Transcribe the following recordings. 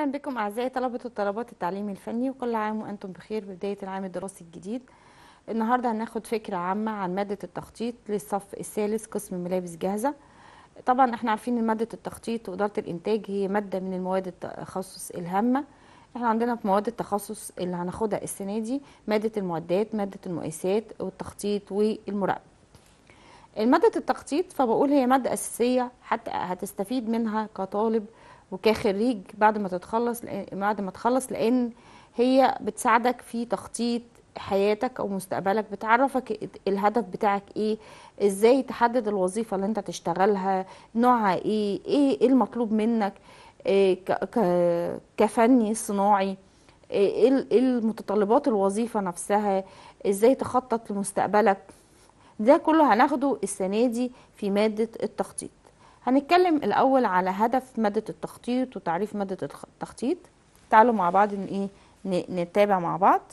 اهلا بكم اعزائي طلبه وطلبات التعليم الفني وكل عام وانتم بخير ببدايه العام الدراسي الجديد النهارده هناخد فكره عامه عن ماده التخطيط للصف الثالث قسم ملابس جاهزه طبعا احنا عارفين ان ماده التخطيط واداره الانتاج هي ماده من المواد التخصص الهامه احنا عندنا في مواد التخصص اللي هناخدها السنه دي ماده المعدات ماده المقايسات والتخطيط والمراقبه المادة التخطيط فبقول هي مادة أساسية حتى هتستفيد منها كطالب وكخريج بعد ما تتخلص بعد ما تخلص لأن هي بتساعدك في تخطيط حياتك أو مستقبلك بتعرفك الهدف بتاعك إيه إزاي تحدد الوظيفة اللي أنت تشتغلها نوعها إيه إيه المطلوب منك إيه كفني صناعي إيه المتطلبات الوظيفة نفسها إزاي تخطط لمستقبلك ده كله هناخده السنة دي في مادة التخطيط هنتكلم الأول على هدف مادة التخطيط وتعريف مادة التخطيط تعالوا مع بعض ايه نتابع مع بعض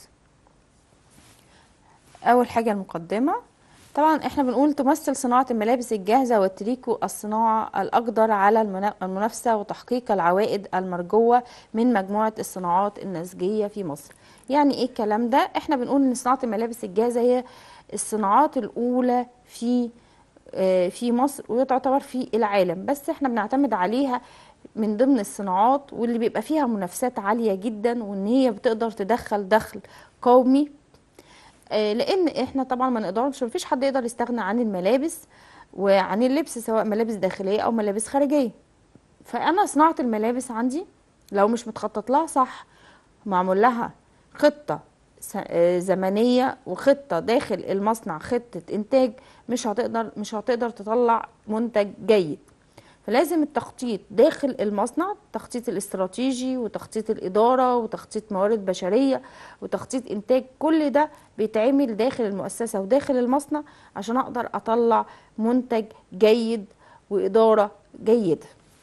أول حاجة المقدمة طبعا احنا بنقول تمثل صناعة الملابس الجاهزة والتريكو الصناعة الأقدر على المنافسة وتحقيق العوائد المرجوة من مجموعة الصناعات النسجية في مصر يعني ايه الكلام ده احنا بنقول ان صناعة الملابس الجاهزة هي الصناعات الأولى في في مصر وتعتبر في العالم بس احنا بنعتمد عليها من ضمن الصناعات واللي بيبقى فيها منافسات عالية جدا وان هي بتقدر تدخل دخل قومي لان احنا طبعا ما نقدرش مفيش حد يقدر يستغنى عن الملابس وعن اللبس سواء ملابس داخلية او ملابس خارجية فانا صناعة الملابس عندي لو مش متخطط لها صح معمول لها خطة زمنيه وخطه داخل المصنع خطه انتاج مش هتقدر مش هتقدر تطلع منتج جيد فلازم التخطيط داخل المصنع التخطيط الاستراتيجي وتخطيط الاداره وتخطيط موارد بشريه وتخطيط انتاج كل ده بيتعمل داخل المؤسسه وداخل المصنع عشان اقدر اطلع منتج جيد واداره جيده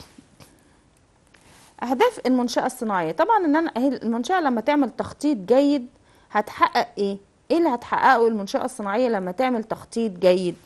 اهداف المنشاه الصناعيه طبعا ان انا المنشاه لما تعمل تخطيط جيد هتحقق ايه ايه اللي هتحققه المنشأة الصناعية لما تعمل تخطيط جيد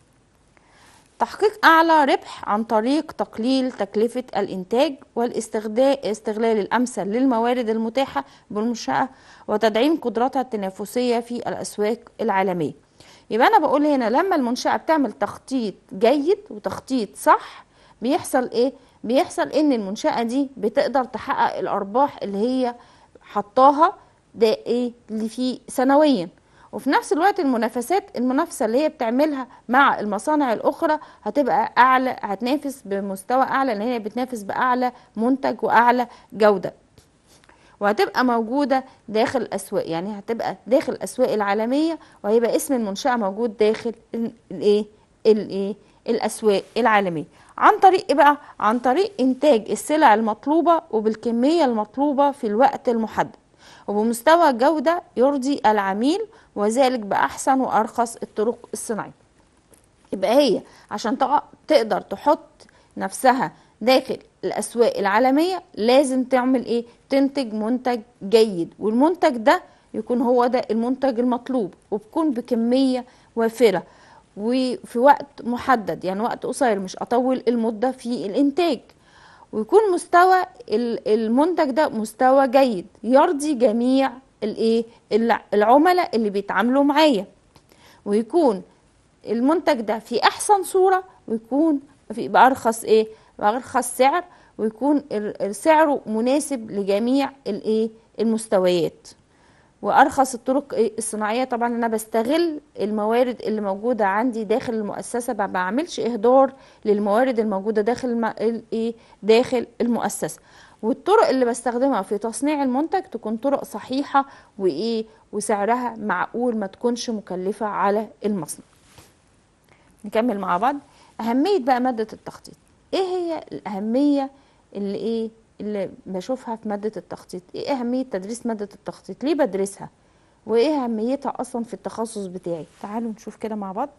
تحقيق اعلى ربح عن طريق تقليل تكلفة الانتاج والاستغلال الامثل للموارد المتاحة بالمنشأة وتدعيم قدراتها التنافسية في الاسواق العالمية يبقى انا بقول هنا لما المنشأة بتعمل تخطيط جيد وتخطيط صح بيحصل ايه بيحصل ان المنشأة دي بتقدر تحقق الارباح اللي هي حطاها ده ايه اللي فيه سنويا وفي نفس الوقت المنافسات المنافسه اللي هي بتعملها مع المصانع الاخرى هتبقى اعلى هتنافس بمستوى اعلى لان هي بتنافس باعلى منتج واعلى جوده وهتبقى موجوده داخل الاسواق يعني هتبقى داخل الاسواق العالميه وهيبقى اسم المنشاه موجود داخل الايه الايه الاسواق العالميه عن طريق ايه بقى عن طريق انتاج السلع المطلوبه وبالكميه المطلوبه في الوقت المحدد وبمستوى جودة يرضي العميل وذلك بأحسن وأرخص الطرق الصناعية يبقى هي عشان تقدر تحط نفسها داخل الأسواق العالمية لازم تعمل إيه؟ تنتج منتج جيد والمنتج ده يكون هو ده المنتج المطلوب وبكون بكمية وافرة وفي وقت محدد يعني وقت قصير مش أطول المدة في الإنتاج ويكون مستوى المنتج ده مستوى جيد يرضي جميع الايه العملاء اللي بيتعاملوا معايا ويكون المنتج ده في احسن صوره ويكون في بارخص ايه بارخص سعر ويكون سعره مناسب لجميع الايه المستويات وارخص الطرق الصناعيه طبعا انا بستغل الموارد اللي موجوده عندي داخل المؤسسه ما بعملش اهدار للموارد الموجوده داخل ايه داخل المؤسسه والطرق اللي بستخدمها في تصنيع المنتج تكون طرق صحيحه وايه وسعرها معقول ما تكونش مكلفه على المصنع نكمل مع بعض اهميه بقى ماده التخطيط ايه هي الاهميه اللي ايه اللي بشوفها في مادة التخطيط ايه اهمية تدريس مادة التخطيط ليه بدرسها وايه اهميتها اصلا في التخصص بتاعي تعالوا نشوف كده مع بعض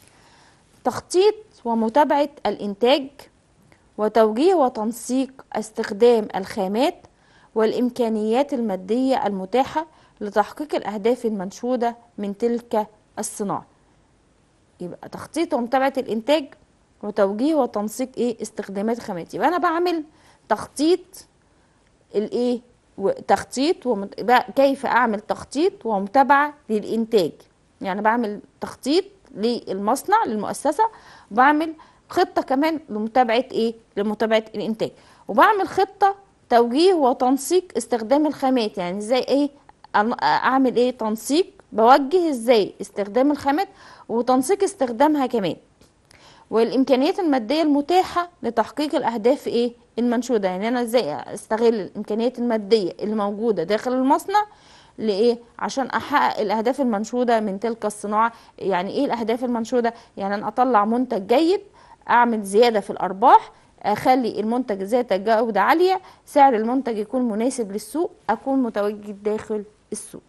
تخطيط ومتابعة الانتاج وتوجيه وتنسيق استخدام الخامات والامكانيات المادية المتاحة لتحقيق الاهداف المنشودة من تلك الصناعة يبقى تخطيط ومتابعة الانتاج وتوجيه وتنسيق ايه استخدامات الخامات يبقى انا بعمل تخطيط الايه تخطيط ومت... كيف اعمل تخطيط ومتابعه للانتاج يعني بعمل تخطيط للمصنع للمؤسسه وبعمل خطه كمان لمتابعه ايه لمتابعه الانتاج وبعمل خطه توجيه وتنسيق استخدام الخامات يعني ازاي ايه اعمل ايه تنسيق بوجه ازاي استخدام الخامات وتنسيق استخدامها كمان والامكانيات الماديه المتاحه لتحقيق الاهداف ايه المنشوده يعني انا ازاي استغل الامكانيات الماديه اللي موجوده داخل المصنع لايه عشان احقق الاهداف المنشوده من تلك الصناعه يعني ايه الاهداف المنشوده يعني انا اطلع منتج جيد اعمل زياده في الارباح اخلي المنتج ذات جوده عاليه سعر المنتج يكون مناسب للسوق اكون متواجد داخل السوق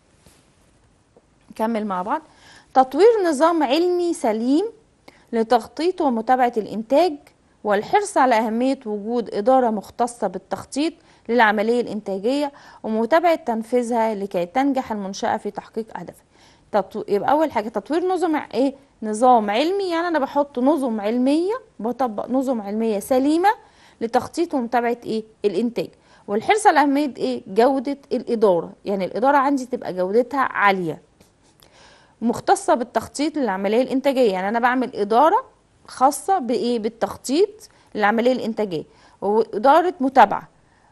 نكمل مع بعض تطوير نظام علمي سليم لتخطيط ومتابعه الانتاج والحرص على اهميه وجود اداره مختصه بالتخطيط للعمليه الانتاجيه ومتابعه تنفيذها لكي تنجح المنشاه في تحقيق اهدافها يبقى اول حاجه تطوير نظم ايه نظام علمي يعني انا بحط نظم علميه بطبق نظم علميه سليمه لتخطيط ومتابعه ايه الانتاج والحرص على اهميه ايه جوده الاداره يعني الاداره عندي تبقى جودتها عاليه مختصه بالتخطيط للعمليه الانتاجيه يعني انا بعمل اداره خاصه بايه بالتخطيط للعمليه الانتاجيه واداره متابعه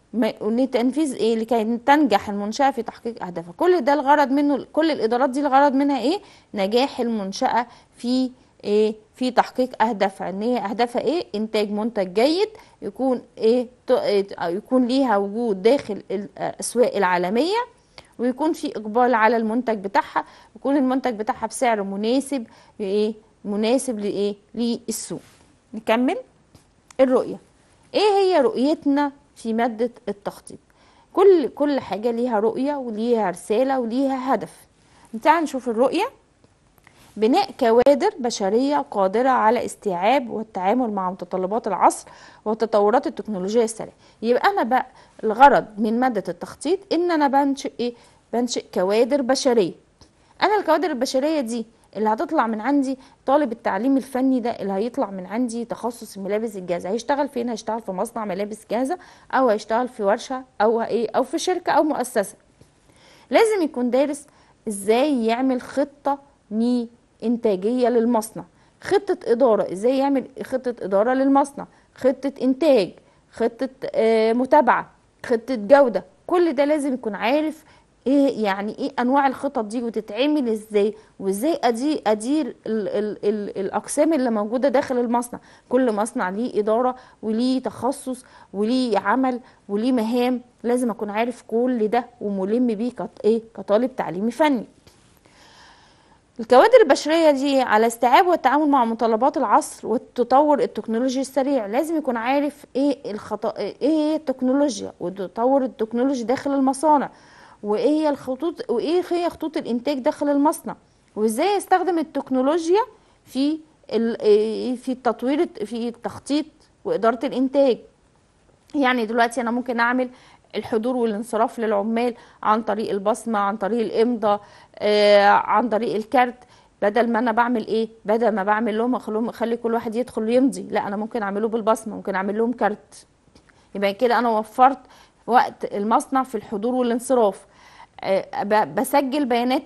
لتنفيذ ايه لكي تنجح المنشاه في تحقيق اهدافها كل ده الغرض منه كل الادارات دي الغرض منها ايه نجاح المنشاه في ايه في تحقيق اهدافها ان هي اهدافها ايه انتاج منتج جيد يكون ايه يكون ليها وجود داخل الاسواق العالميه ويكون في اقبال على المنتج بتاعها يكون المنتج بتاعها بسعر مناسب ايه مناسب لايه للسوق نكمل الرؤيه ايه هي رؤيتنا في مادة التخطيط كل كل حاجة ليها رؤية وليها رسالة وليها هدف تعال نشوف الرؤية بناء كوادر بشرية قادرة على استيعاب والتعامل مع متطلبات العصر والتطورات التكنولوجية السريعة يبقى أنا بقى الغرض من مادة التخطيط إن أنا بنشئ إيه؟ بنشئ كوادر بشرية أنا الكوادر البشرية دي اللي هتطلع من عندي طالب التعليم الفني ده اللي هيطلع من عندي تخصص ملابس الجاهزه هيشتغل فين هيشتغل في مصنع ملابس جاهزه او هيشتغل في ورشه او ايه او في شركه او مؤسسه لازم يكون دارس ازاي يعمل خطه مي انتاجيه للمصنع خطه اداره ازاي يعمل خطه اداره للمصنع خطه انتاج خطه آه متابعه خطه جوده كل ده لازم يكون عارف ايه يعني ايه انواع الخطط دي وتتعمل ازاي وازاي ادير ادير ال ال ال الاقسام اللي موجوده داخل المصنع كل مصنع ليه اداره وليه تخصص وليه عمل وليه مهام لازم اكون عارف كل ده وملم بيه كط ايه كطالب تعليمي فني الكوادر البشرية دي على استيعاب والتعامل مع متطلبات العصر والتطور التكنولوجي السريع لازم يكون عارف ايه الخطأ ايه هي التكنولوجيا وتطور التكنولوجي داخل المصانع وايه هي الخطوط وايه هي خطوط الانتاج داخل المصنع وازاي يستخدم التكنولوجيا في إيه، في التطوير في التخطيط واداره الانتاج يعني دلوقتي انا ممكن اعمل الحضور والانصراف للعمال عن طريق البصمه عن طريق الامضاء آه عن طريق الكارت بدل ما انا بعمل ايه بدل ما بعمل لهم اخليهم اخلي كل واحد يدخل يمضي لا انا ممكن اعمله بالبصمه ممكن اعمل لهم كارت يبقى كده انا وفرت وقت المصنع في الحضور والانصراف آه، بسجل بيانات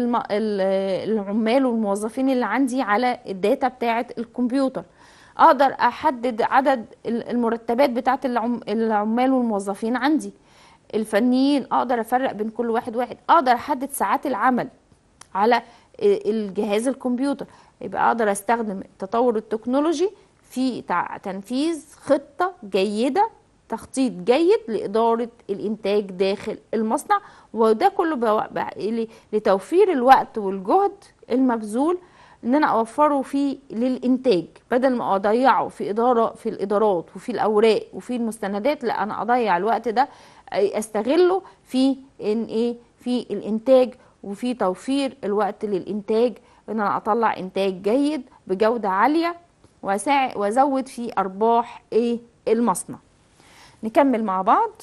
العمال والموظفين اللي عندي على الداتا بتاعه الكمبيوتر اقدر احدد عدد المرتبات بتاعه العمال والموظفين عندي الفنيين اقدر افرق بين كل واحد واحد اقدر احدد ساعات العمل على الجهاز الكمبيوتر يبقى اقدر استخدم التطور التكنولوجي في تنفيذ خطه جيده تخطيط جيد لإدارة الإنتاج داخل المصنع وده كله لتوفير الوقت والجهد المبذول ان انا اوفره فيه للانتاج بدل ما اضيعه في اداره في الادارات وفي الاوراق وفي المستندات لا انا اضيع الوقت ده استغله في ان ايه في الانتاج وفي توفير الوقت للانتاج ان انا اطلع انتاج جيد بجوده عاليه وازود في ارباح ايه المصنع نكمل مع بعض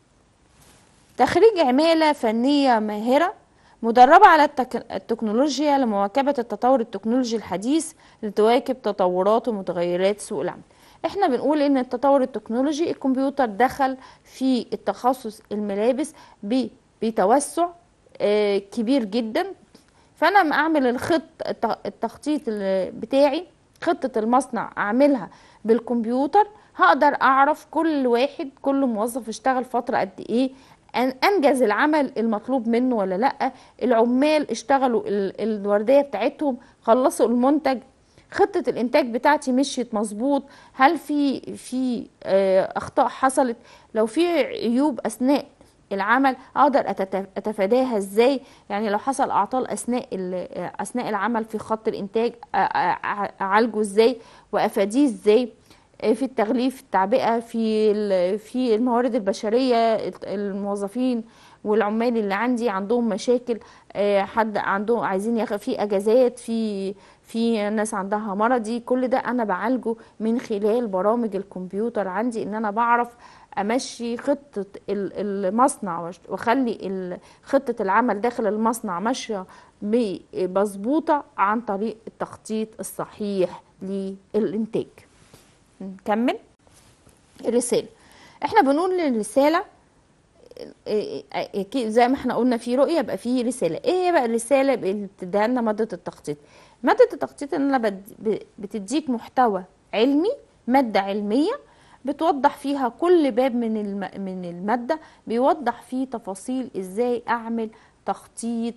تخريج عمالة فنية ماهرة مدربة على التكنولوجيا لمواكبة التطور التكنولوجي الحديث لتواكب تطورات ومتغيرات سوق العمل احنا بنقول ان التطور التكنولوجي الكمبيوتر دخل في التخصص الملابس ب- بتوسع آه، كبير جدا فانا لما اعمل الخط الت- التخطيط ال- بتاعي خطة المصنع اعملها بالكمبيوتر هقدر اعرف كل واحد كل موظف اشتغل فترة قد ايه أن- انجز العمل المطلوب منه ولا لا العمال اشتغلوا ال- الوردية بتاعتهم خلصوا المنتج خطة الانتاج بتاعتي مشيت مظبوط هل في في آه، اخطاء حصلت لو في عيوب اثناء العمل اقدر أتت- اتفاداها ازاي يعني لو حصل اعطال اثناء ال- اثناء العمل في خط الانتاج أ- أ- اعالجه ازاي وافاديه ازاي آه، في التغليف التعبئه في ال- في الموارد البشريه الت- الموظفين والعمال اللي عندي عندهم مشاكل آه، حد عندهم عايزين ياخد في اجازات في في ناس عندها مرضي كل ده انا بعالجه من خلال برامج الكمبيوتر عندي ان انا بعرف امشي خطه ال- المصنع وأش- واخلي ال- خطه العمل داخل المصنع ماشيه ب- مظبوطه عن طريق التخطيط الصحيح للانتاج نكمل الرساله احنا بنقول الرساله إيه- إيه- زي ما احنا قلنا في رؤيه يبقى في رساله ايه هي بقى الرساله اللي بتديها لنا ماده التخطيط ماده التخطيط ان انا بد- ب- بتديك محتوى علمي ماده علميه بتوضح فيها كل باب من الم... من الماده بيوضح فيه تفاصيل ازاي اعمل تخطيط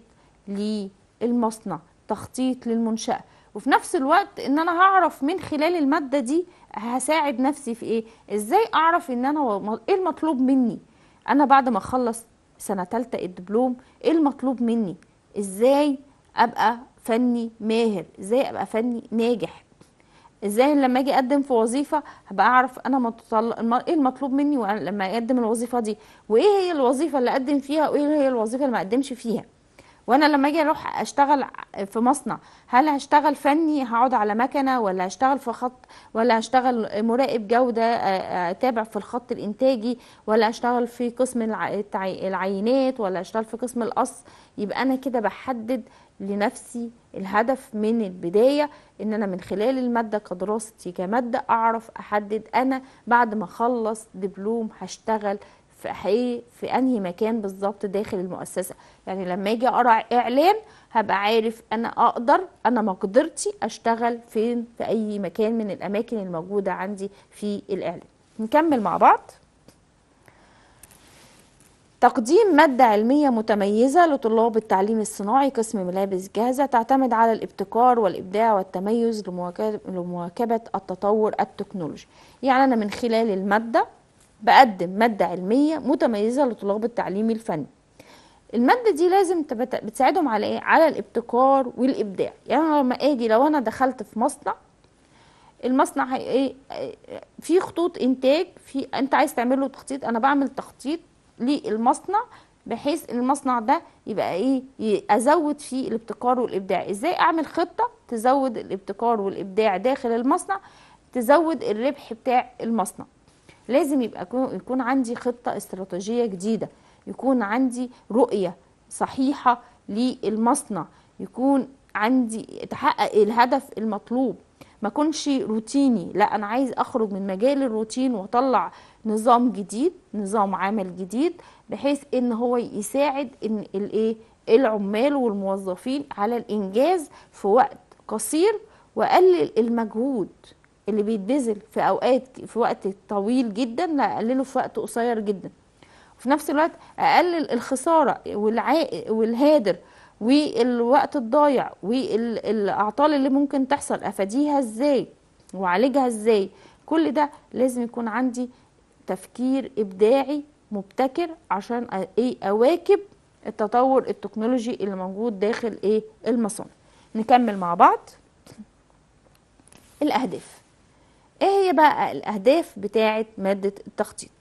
للمصنع تخطيط للمنشاه وفي نفس الوقت ان انا هعرف من خلال الماده دي هساعد نفسي في ايه ازاي اعرف ان انا و- ايه المطلوب مني انا بعد ما اخلص سنه ثالثه الدبلوم ايه المطلوب مني ازاي ابقى فني ماهر ازاي ابقى فني ناجح ازاي لما اجي اقدم في وظيفه هبقى اعرف انا متطل... الم- ايه المطلوب مني وأنا لما اقدم الوظيفه دي وايه هي الوظيفه اللي اقدم فيها وايه هي الوظيفه اللي ما اقدمش فيها وانا لما اجي اروح اشتغل في مصنع هل هشتغل فني هقعد على مكنه ولا هشتغل في خط ولا هشتغل مراقب جوده آه، اتابع في الخط الانتاجي ولا هشتغل في قسم الع- التعي- العينات ولا هشتغل في قسم القص يبقى انا كده بحدد لنفسي الهدف من البدايه ان انا من خلال الماده كدراستي كماده اعرف احدد انا بعد ما اخلص دبلوم هشتغل في حي في انهي مكان بالظبط داخل المؤسسه يعني لما اجي اقرا اعلان هبقى عارف انا اقدر انا مقدرتي اشتغل فين في اي مكان من الاماكن الموجوده عندي في الاعلان نكمل مع بعض تقديم مادة علمية متميزة لطلاب التعليم الصناعي قسم ملابس جاهزة تعتمد على الابتكار والإبداع والتميز لمواكب- لمواكبة التطور التكنولوجي يعني أنا من خلال المادة بقدم مادة علمية متميزة لطلاب التعليم الفني المادة دي لازم تبت- بتساعدهم على ايه؟ على الابتكار والإبداع يعني أنا لما اجي لو أنا دخلت في مصنع المصنع هي ايه آه، في خطوط انتاج في انت عايز تعمل له تخطيط انا بعمل تخطيط للمصنع بحيث ان المصنع ده يبقى ايه ي- ازود فيه الابتكار والابداع ازاي اعمل خطه تزود الابتكار والابداع داخل المصنع تزود الربح بتاع المصنع لازم يبقى يكون- يكون عندي خطه استراتيجيه جديده يكون عندي رؤيه صحيحه للمصنع يكون عندي تحقق الهدف المطلوب ما اكونش روتيني لا انا عايز اخرج من مجال الروتين واطلع نظام جديد نظام عمل جديد بحيث ان هو يساعد ان الايه العمال والموظفين على الانجاز في وقت قصير واقلل المجهود اللي بيتبذل في اوقات في وقت طويل جدا لا اقلله في وقت قصير جدا وفي نفس الوقت اقلل الخساره والعائق والهادر والوقت الضايع والاعطال اللي ممكن تحصل افاديها ازاي واعالجها ازاي كل ده لازم يكون عندي تفكير ابداعي مبتكر عشان أ- ايه اواكب التطور التكنولوجي اللي موجود داخل ايه المصانع نكمل مع بعض الاهداف ايه هي بقى الاهداف بتاعه ماده التخطيط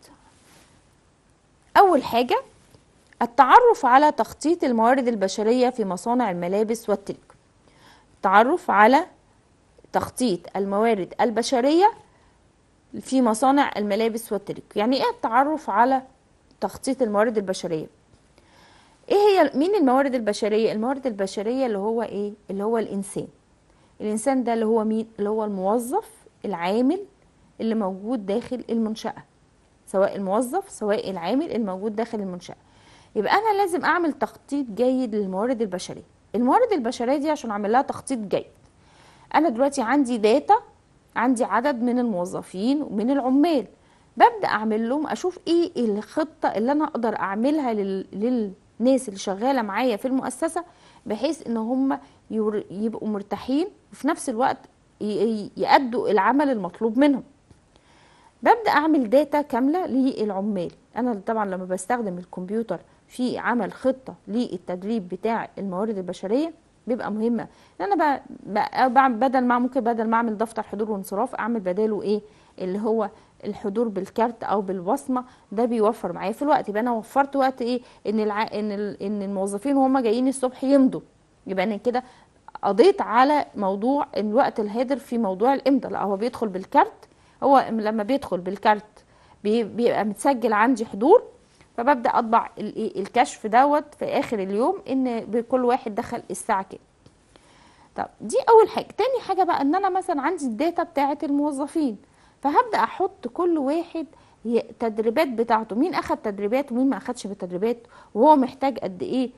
اول حاجه التعرف على تخطيط الموارد البشريه في مصانع الملابس والتلك التعرف على تخطيط الموارد البشريه في مصانع الملابس والتلك يعني ايه التعرف على تخطيط الموارد البشريه ايه هي مين الموارد البشريه الموارد البشريه اللي هو ايه اللي هو الانسان الانسان ده اللي هو مين اللي هو الموظف العامل اللي موجود داخل المنشاه سواء الموظف سواء العامل الموجود داخل المنشاه يبقى انا لازم اعمل تخطيط جيد للموارد البشريه الموارد البشريه دي عشان اعمل لها تخطيط جيد انا دلوقتي عندي داتا عندي عدد من الموظفين ومن العمال ببدا اعمل لهم اشوف ايه الخطه اللي انا اقدر اعملها لل... للناس اللي شغاله معايا في المؤسسه بحيث ان هم يور... يبقوا مرتاحين وفي نفس الوقت ي... يأدوا العمل المطلوب منهم ببدا اعمل داتا كامله للعمال انا طبعا لما بستخدم الكمبيوتر في عمل خطه للتدريب بتاع الموارد البشريه بيبقى مهمه ان انا بعمل بدل ما ممكن بدل ما اعمل دفتر حضور وانصراف اعمل بداله ايه اللي هو الحضور بالكارت او بالبصمه ده بيوفر معايا في الوقت يبقى انا وفرت وقت ايه ان الع... ان ال... ان الموظفين وهم جايين الصبح يمضوا يبقى انا كده قضيت على موضوع الوقت الهادر في موضوع الامضاء لا هو بيدخل بالكارت هو لما بيدخل بالكارت بي... بيبقى متسجل عندي حضور فببدا اطبع الكشف دوت في اخر اليوم ان كل واحد دخل الساعه كام طب دي اول حاجه تاني حاجه بقى ان انا مثلا عندي الداتا بتاعه الموظفين فهبدا احط كل واحد تدريبات بتاعته مين اخد تدريبات ومين ما اخدش بالتدريبات وهو محتاج قد ايه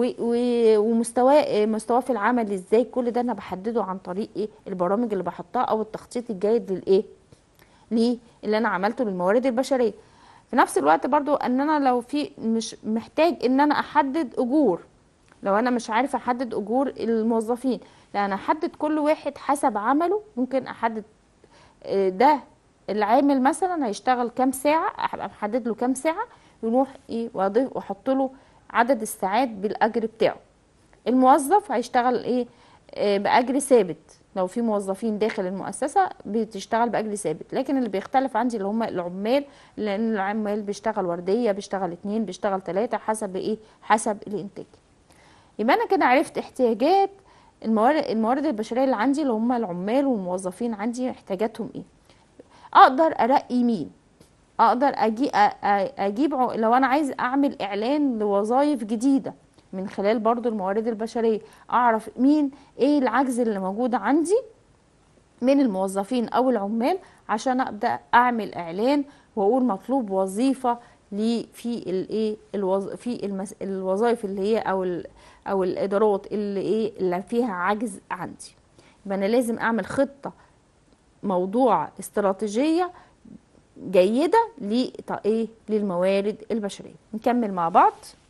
ومستواه مستواه في العمل ازاي كل ده انا بحدده عن طريق ايه البرامج اللي بحطها او التخطيط الجيد للايه ليه اللي انا عملته للموارد البشريه في نفس الوقت برضو ان انا لو في مش محتاج ان انا احدد اجور لو انا مش عارفه احدد اجور الموظفين لا انا احدد كل واحد حسب عمله ممكن احدد ده العامل مثلا هيشتغل كام ساعه ابقى محدد له كام ساعه يروح ايه واضيف واحط له عدد الساعات بالاجر بتاعه الموظف هيشتغل ايه آه باجر ثابت لو في موظفين داخل المؤسسه بتشتغل باجر ثابت لكن اللي بيختلف عندي اللي هم العمال لان العمال بيشتغل ورديه بيشتغل اتنين بيشتغل تلاته حسب ايه حسب الانتاج يبقى انا كده عرفت احتياجات الموارد الموارد البشريه اللي عندي اللي هم العمال والموظفين عندي احتياجاتهم ايه اقدر ارقي مين اقدر اجي اجيب لو انا عايز اعمل اعلان لوظائف جديده من خلال برضو الموارد البشريه اعرف مين ايه العجز اللي موجود عندي من الموظفين او العمال عشان ابدا اعمل اعلان واقول مطلوب وظيفه لي في الايه الوظ... في المس... الوظائف اللي هي او ال... او الادارات اللي ايه اللي فيها عجز عندي يبقى انا لازم اعمل خطه موضوع استراتيجيه جيده لايه للموارد البشريه نكمل مع بعض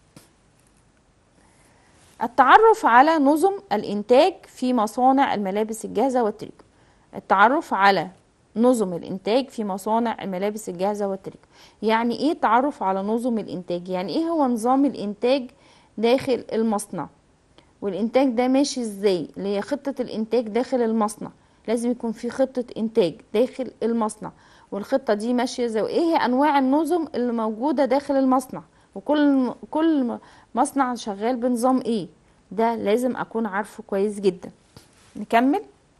التعرف على نظم الانتاج في مصانع الملابس الجاهزه والتريكو التعرف على نظم الانتاج في مصانع الملابس الجاهزه والتريكو يعني ايه تعرف على نظم الانتاج يعني ايه هو نظام الانتاج داخل المصنع والانتاج ده ماشي ازاي اللي هي خطه الانتاج داخل المصنع لازم يكون في خطه انتاج داخل المصنع والخطه دي ماشيه ازاي وايه هي انواع النظم اللي موجوده داخل المصنع وكل كل مصنع شغال بنظام ايه ده لازم اكون عارفه كويس جدا نكمل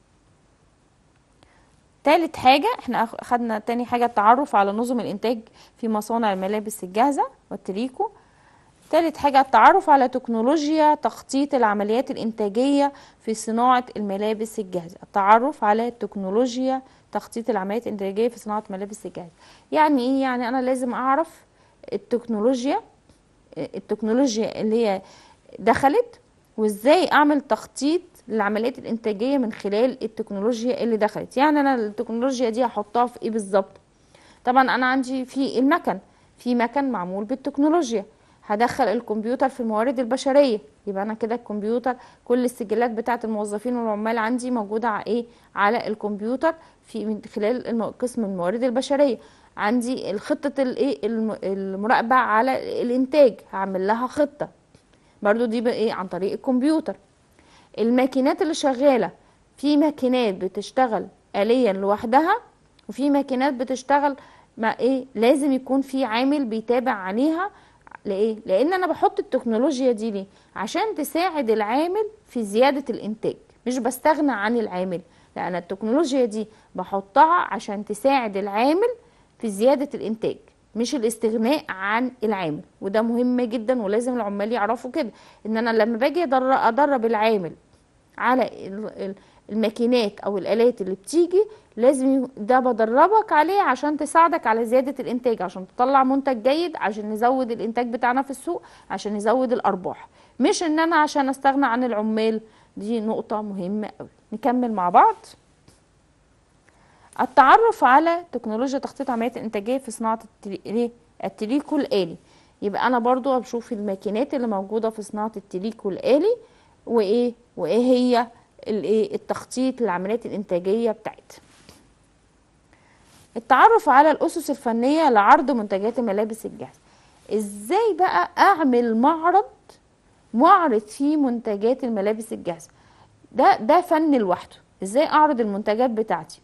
تالت حاجة احنا خدنا تاني حاجة التعرف على نظم الانتاج في مصانع الملابس الجاهزة والتريكو تالت حاجة التعرف على تكنولوجيا تخطيط العمليات الانتاجية في صناعة الملابس الجاهزة التعرف على تكنولوجيا تخطيط العمليات الانتاجية في صناعة الملابس الجاهزة يعني ايه يعني انا لازم اعرف التكنولوجيا التكنولوجيا اللي هي دخلت وازاي اعمل تخطيط للعمليات الانتاجيه من خلال التكنولوجيا اللي دخلت يعني انا التكنولوجيا دي هحطها في ايه بالظبط طبعا انا عندي في المكن في مكن معمول بالتكنولوجيا هدخل الكمبيوتر في الموارد البشريه يبقى انا كده الكمبيوتر كل السجلات بتاعه الموظفين والعمال عندي موجوده على ايه على الكمبيوتر في من خلال قسم الموارد البشريه عندي الخطه الايه المراقبه على الانتاج هعمل لها خطه برضو دي بقى ايه عن طريق الكمبيوتر الماكينات اللي شغاله في ماكينات بتشتغل آليا لوحدها وفي ماكينات بتشتغل مع ايه لازم يكون في عامل بيتابع عليها لايه لان انا بحط التكنولوجيا دي ليه عشان تساعد العامل في زياده الانتاج مش بستغنى عن العامل لان التكنولوجيا دي بحطها عشان تساعد العامل في زياده الانتاج مش الاستغناء عن العامل وده مهم جدا ولازم العمال يعرفوا كده ان انا لما باجي ادرب العامل على الماكينات او الالات اللي بتيجي لازم ي- ده بدربك عليه عشان تساعدك على زيادة الانتاج عشان تطلع منتج جيد عشان نزود الانتاج بتاعنا في السوق عشان نزود الارباح مش ان انا عشان استغنى عن العمال دي نقطة مهمة قوي نكمل مع بعض التعرف على تكنولوجيا تخطيط عمليات الانتاجيه في صناعه التري... إيه؟ التريكو الالي يبقى انا برضو بشوف الماكينات اللي موجوده في صناعه التريكو الالي وايه وايه هي الايه التخطيط للعمليات الانتاجيه بتاعتها التعرف على الاسس الفنيه لعرض منتجات الملابس الجاهزه ازاي بقى اعمل معرض معرض فيه منتجات الملابس الجاهزه ده ده فن لوحده ازاي اعرض المنتجات بتاعتي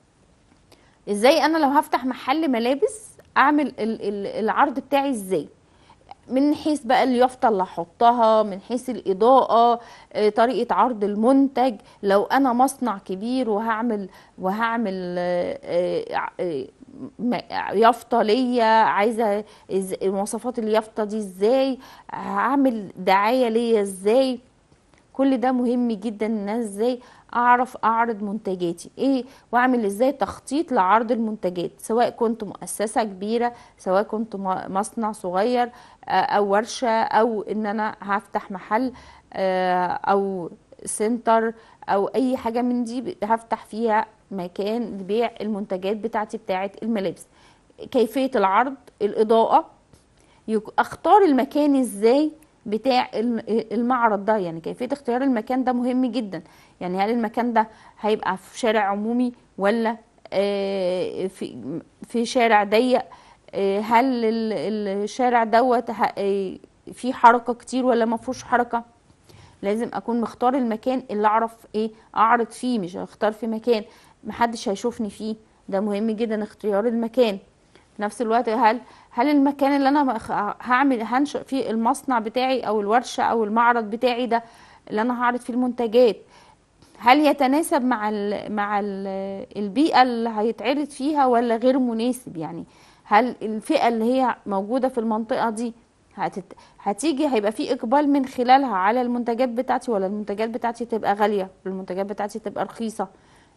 ازاي انا لو هفتح محل ملابس اعمل ال- ال- العرض بتاعي ازاي من حيث بقى اليافطة اللي هحطها من حيث الإضاءة آه، طريقة عرض المنتج لو أنا مصنع كبير وهعمل وهعمل آه، آه، آه، م- يافطة ليا عايزة إز- مواصفات اليافطة دي ازاي هعمل دعاية ليا ازاي كل ده مهم جدا ان انا ازاي اعرف اعرض منتجاتي ايه واعمل ازاي تخطيط لعرض المنتجات سواء كنت مؤسسة كبيرة سواء كنت م- مصنع صغير آه، او ورشة او ان انا هفتح محل آه، او سنتر او اي حاجة من دي ب- هفتح فيها مكان لبيع المنتجات بتاعتي بتاعت الملابس كيفية العرض الاضاءة يك- اختار المكان ازاي بتاع الم- المعرض ده يعني كيفية اختيار المكان ده مهم جدا يعني هل المكان ده هيبقى في شارع عمومي ولا آه، في في شارع ضيق آه، هل ال- الشارع دوت ه- آه، فيه حركة كتير ولا ما فيهوش حركة لازم اكون مختار المكان اللي اعرف ايه اعرض فيه مش اختار في مكان محدش هيشوفني فيه ده مهم جدا اختيار المكان في نفس الوقت هل هل المكان اللي انا مخ- هعمل هنشئ فيه المصنع بتاعي او الورشه او المعرض بتاعي ده اللي انا هعرض فيه المنتجات هل يتناسب مع ال مع ال البيئه اللي هيتعرض فيها ولا غير مناسب يعني هل الفئه اللي هي موجوده في المنطقه دي هتت... هتيجي هيبقى في اقبال من خلالها على المنتجات بتاعتي ولا المنتجات بتاعتي تبقى غاليه المنتجات بتاعتي تبقى رخيصه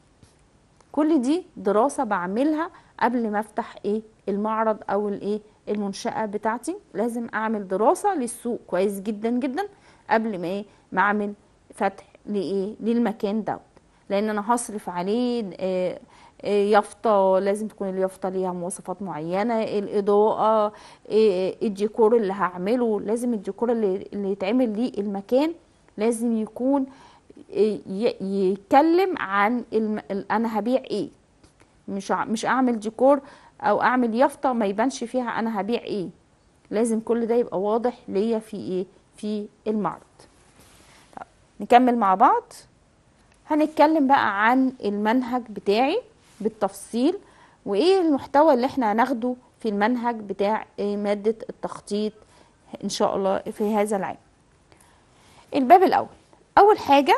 كل دي دراسة بعملها قبل ما افتح ايه المعرض او الايه المنشأة بتاعتي لازم اعمل دراسة للسوق كويس جدا جدا قبل ما ايه ما اعمل فتح لايه للمكان دوت لان انا هصرف عليه آه، آه، يافطة لازم تكون اليافطة ليها مواصفات معينة الإضاءة آه، الديكور اللي هعمله لازم الديكور اللي, اللي يتعمل ليه المكان لازم يكون ي- يتكلم عن الم... ال- انا هبيع ايه مش ع- مش اعمل ديكور او اعمل يافطه ما يبانش فيها انا هبيع ايه لازم كل ده يبقى واضح ليا في ايه في المعرض طب نكمل مع بعض هنتكلم بقى عن المنهج بتاعي بالتفصيل وايه المحتوى اللي احنا هناخده في المنهج بتاع إيه مادة التخطيط ان شاء الله في هذا العام الباب الاول اول حاجة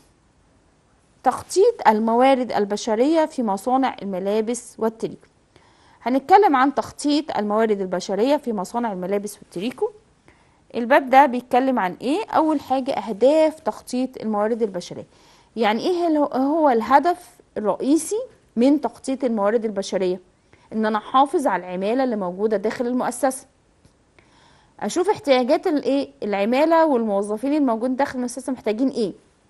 تخطيط الموارد البشرية في مصانع الملابس والتريكو هنتكلم عن تخطيط الموارد البشرية في مصانع الملابس والتريكو الباب ده بيتكلم عن ايه اول حاجة اهداف تخطيط الموارد البشرية يعني ايه هل- هو الهدف الرئيسي من تخطيط الموارد البشرية ان انا احافظ على العمالة اللي موجودة داخل المؤسسة اشوف احتياجات الايه العمالة والموظفين الموجودين داخل المؤسسة محتاجين ايه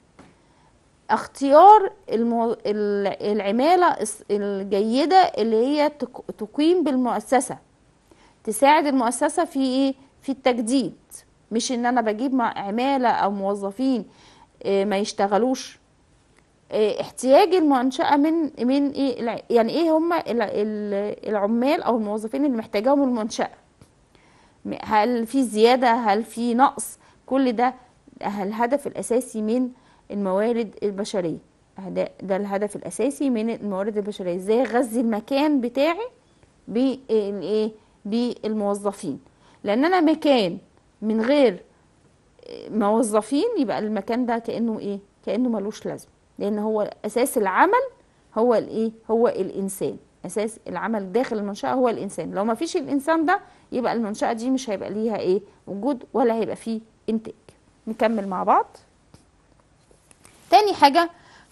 اختيار المو... ال- العمالة الس- الجيدة اللي هي تق- تقيم بالمؤسسة تساعد المؤسسة في ايه في التجديد مش ان انا بجيب مع عمالة او موظفين آه، ما يشتغلوش آه، احتياج المنشأة من من ايه الع- يعني ايه هم ال- ال- العمال او الموظفين اللي محتاجاهم المنشأة م- هل في زيادة هل في نقص كل ده الهدف الأساسي من الموارد البشرية ده, ده الهدف الأساسي من الموارد البشرية ازاي أغذي المكان بتاعي بالايه بالموظفين لأن أنا مكان من غير موظفين يبقى المكان ده كأنه ايه كأنه ملوش لازمة لأن هو أساس العمل هو الايه هو الإنسان أساس العمل داخل المنشأة هو الإنسان لو ما فيش الإنسان ده يبقى المنشأة دي مش هيبقى ليها ايه وجود ولا هيبقى فيه إنتاج نكمل مع بعض تاني حاجة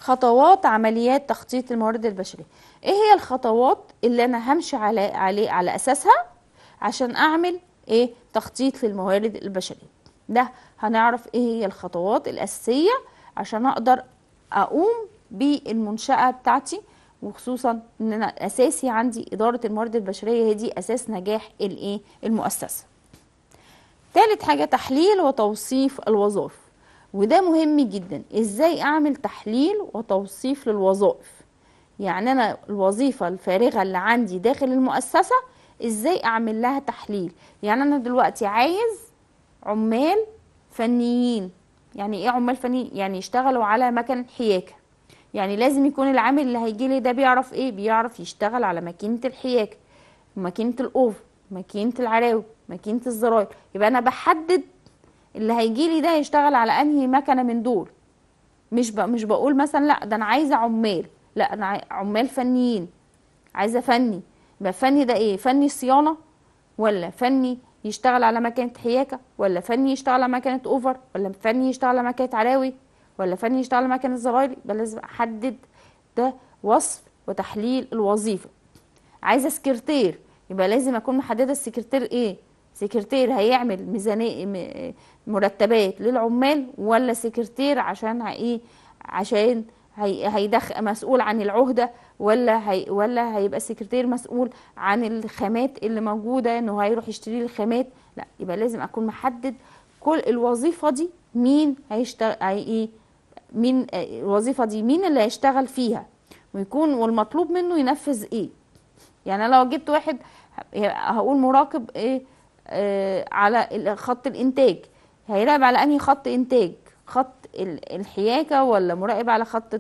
خطوات عمليات تخطيط الموارد البشريه ايه هي الخطوات اللي انا همشي على عليه على اساسها عشان اعمل ايه تخطيط للموارد البشريه ده هنعرف ايه هي الخطوات الاساسيه عشان اقدر اقوم بالمنشاه بتاعتي وخصوصا ان انا اساسي عندي اداره الموارد البشريه هي دي اساس نجاح الايه المؤسسه تالت حاجه تحليل وتوصيف الوظائف وده مهم جدا ازاي اعمل تحليل وتوصيف للوظائف يعني انا الوظيفه الفارغه اللي عندي داخل المؤسسه ازاي اعمل لها تحليل يعني انا دلوقتي عايز عمال فنيين يعني ايه عمال فنيين يعني يشتغلوا على مكن حياكه يعني لازم يكون العامل اللي هيجي لي ده بيعرف ايه بيعرف يشتغل على ماكينه الحياكه ماكينه الاوف ماكينه العراوي ماكينه الزراير يبقى انا بحدد اللي هيجي لي ده يشتغل على انهي مكنه من دول مش ب... مش بقول مثلا لا ده انا عايزه عمال لا انا عمال فنيين عايزه فني يبقى فني ده ايه فني صيانه ولا فني يشتغل على مكنه حياكه ولا فني يشتغل على مكنه اوفر ولا فني يشتغل على مكنه عراوي ولا فني يشتغل على مكنه زراير يبقى لازم احدد ده وصف وتحليل الوظيفه عايزه سكرتير يبقى لازم اكون محدده السكرتير ايه سكرتير هيعمل ميزانيه مرتبات للعمال ولا سكرتير عشان ايه عشان هي هيدخل مسؤول عن العهده ولا هي ولا هيبقى السكرتير مسؤول عن الخامات اللي موجوده انه هيروح يشتري الخامات لا يبقى لازم اكون محدد كل الوظيفه دي مين هيشتغل هي ايه مين الوظيفه دي مين اللي هيشتغل فيها ويكون والمطلوب منه ينفذ ايه يعني لو جبت واحد هقول مراقب ايه آه على خط الانتاج هيراقب على انهي خط انتاج خط الحياكه ولا مراقب على خط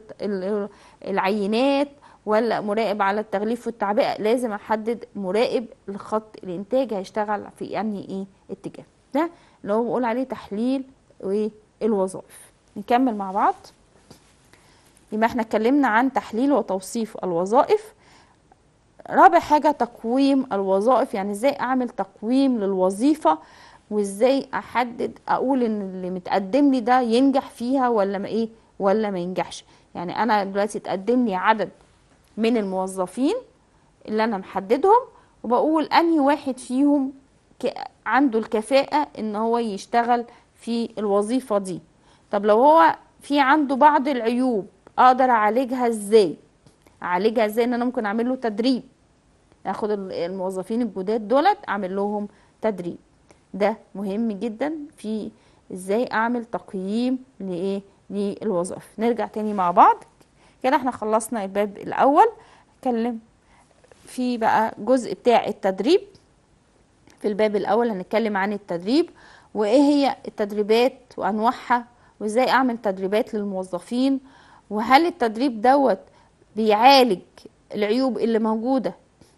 العينات ولا مراقب على التغليف والتعبئه لازم احدد مراقب لخط الانتاج هيشتغل في انهي ايه اتجاه ده اللي هو بقول عليه تحليل والوظائف نكمل مع بعض يبقى احنا اتكلمنا عن تحليل وتوصيف الوظائف رابع حاجه تقويم الوظائف يعني ازاي اعمل تقويم للوظيفه وازاي احدد اقول ان اللي متقدم لي ده ينجح فيها ولا ما ايه ولا ما ينجحش يعني انا دلوقتي اتقدم لي عدد من الموظفين اللي انا محددهم وبقول انهي واحد فيهم عنده الكفاءة ان هو يشتغل في الوظيفة دي طب لو هو في عنده بعض العيوب اقدر اعالجها ازاي اعالجها ازاي ان انا ممكن اعمل له تدريب اخد الموظفين الجداد دولت اعمل لهم تدريب ده مهم جدا في ازاي اعمل تقييم لايه للوظائف نرجع تاني مع بعض كده احنا خلصنا الباب الاول اتكلم في بقى جزء بتاع التدريب في الباب الاول هنتكلم عن التدريب وايه هي التدريبات وانواعها وازاي اعمل تدريبات للموظفين وهل التدريب دوت بيعالج العيوب اللي موجوده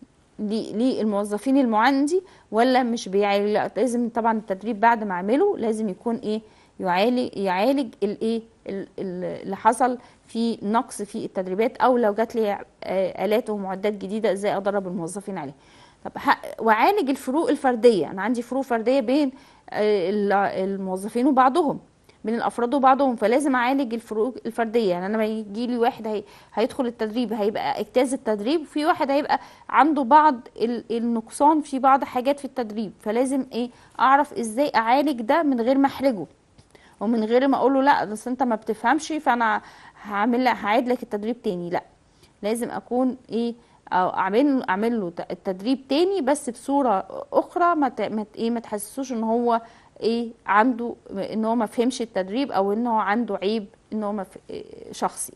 للموظفين المعندي ولا مش بيعالج لا لازم طبعا التدريب بعد ما اعمله لازم يكون ايه يعالج يعالج الايه اللي حصل في نقص في التدريبات او لو جات لي الات ومعدات جديده ازاي ادرب الموظفين عليها طب واعالج الفروق الفرديه انا عندي فروق فرديه بين الموظفين وبعضهم بين الافراد وبعضهم فلازم اعالج الفروق الفرديه يعني انا لما يجي لي واحد هي هيدخل التدريب هيبقى اجتاز التدريب وفي واحد هيبقى عنده بعض النقصان في بعض حاجات في التدريب فلازم ايه اعرف ازاي اعالج ده من غير ما احرجه ومن غير ما اقول له لا بس انت ما بتفهمش فانا هعمل هعيد لك التدريب تاني لا لازم اكون ايه او اعمل اعمل له التدريب تاني بس بصوره اخرى ما ما ايه ما تحسسوش ان هو ايه عنده ان هو ما فهمش التدريب او ان هو عنده عيب ان هو ما شخصي